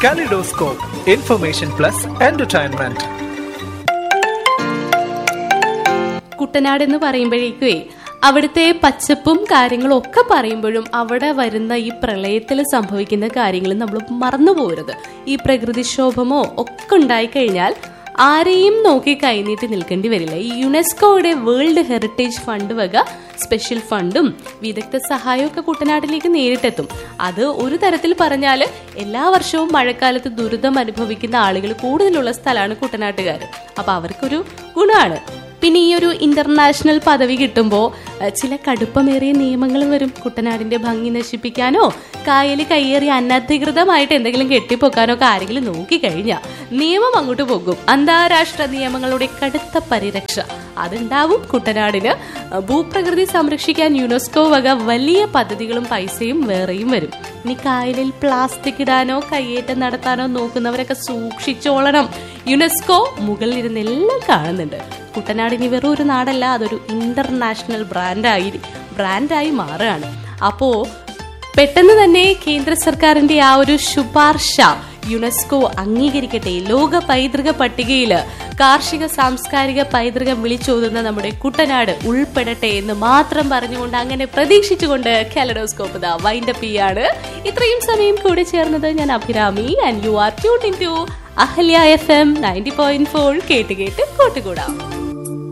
Kaleidoscope, information plus entertainment. Kuttanad എന്ന് പറയുമ്പോഴേക്കുവേ അവിടുത്തെ പച്ചപ്പും കാര്യങ്ങളും ഒക്കെ പറയുമ്പോഴും അവിടെ വരുന്ന ഈ പ്രളയത്തിൽ സംഭവിക്കുന്ന കാര്യങ്ങൾ നമ്മൾ മറന്നു പോരുത് ഈ പ്രകൃതിക്ഷോഭമോ ഒക്കെ ഉണ്ടായിക്കഴിഞ്ഞാൽ ആരെയും നോക്കി കൈനീട്ടി നിൽക്കേണ്ടി വരില്ല ഈ യുനെസ്കോയുടെ വേൾഡ് ഹെറിറ്റേജ് ഫണ്ട് വക സ്പെഷ്യൽ ഫണ്ടും വിദഗ്ധ സഹായവും ഒക്കെ കുട്ടനാട്ടിലേക്ക് നേരിട്ടെത്തും അത് ഒരു തരത്തിൽ പറഞ്ഞാൽ എല്ലാ വർഷവും മഴക്കാലത്ത് ദുരിതം അനുഭവിക്കുന്ന ആളുകൾ കൂടുതലുള്ള സ്ഥലമാണ് കുട്ടനാട്ടുകാർ അപ്പൊ അവർക്കൊരു ഗുണമാണ് പിന്നെ ഈ ഒരു ഇന്റർനാഷണൽ പദവി കിട്ടുമ്പോൾ ചില കടുപ്പമേറിയ നിയമങ്ങൾ വരും കുട്ടനാടിന്റെ ഭംഗി നശിപ്പിക്കാനോ കായല് കയ്യേറി അനധികൃതമായിട്ട് എന്തെങ്കിലും കെട്ടിപ്പൊക്കാനോ ഒക്കെ ആരെങ്കിലും നോക്കിക്കഴിഞ്ഞാൽ നിയമം അങ്ങോട്ട് പോകും അന്താരാഷ്ട്ര നിയമങ്ങളുടെ കടുത്ത പരിരക്ഷ അതുണ്ടാവും കുട്ടനാടിന് ഭൂപ്രകൃതി സംരക്ഷിക്കാൻ യുനെസ്കോ വക വലിയ പദ്ധതികളും പൈസയും വേറെയും വരും ഇനി കായലിൽ പ്ലാസ്റ്റിക് ഇടാനോ കയ്യേറ്റം നടത്താനോ നോക്കുന്നവരൊക്കെ സൂക്ഷിച്ചോളണം യുനെസ്കോ മുകളിൽ ഇരുന്ന് എല്ലാം കാണുന്നുണ്ട് കുട്ടനാട് ഇനി വെറും ഒരു നാടല്ല അതൊരു ഇന്റർനാഷണൽ ബ്രാൻഡായി ബ്രാൻഡായി മാറുകയാണ് അപ്പോ പെട്ടെന്ന് തന്നെ കേന്ദ്ര സർക്കാരിന്റെ ആ ഒരു ശുപാർശ യുനെസ്കോ അംഗീകരിക്കട്ടെ ലോക പൈതൃക പട്ടികയിൽ കാർഷിക സാംസ്കാരിക പൈതൃകം വിളിച്ചോതുന്ന നമ്മുടെ കുട്ടനാട് ഉൾപ്പെടട്ടെ എന്ന് മാത്രം പറഞ്ഞുകൊണ്ട് അങ്ങനെ പ്രതീക്ഷിച്ചുകൊണ്ട് കാലഡോസ്കോപ്പ് ദ വൈൻഡപ്പ് ചെയ്യാണ് ഇത്രയും സമയം കൂടെ ചേർന്നത് ഞാൻ Abhirami and you are tune in to Ahalya F M ninety point four കേട്ട് കേട്ട് കൂട്ടുകൂടാം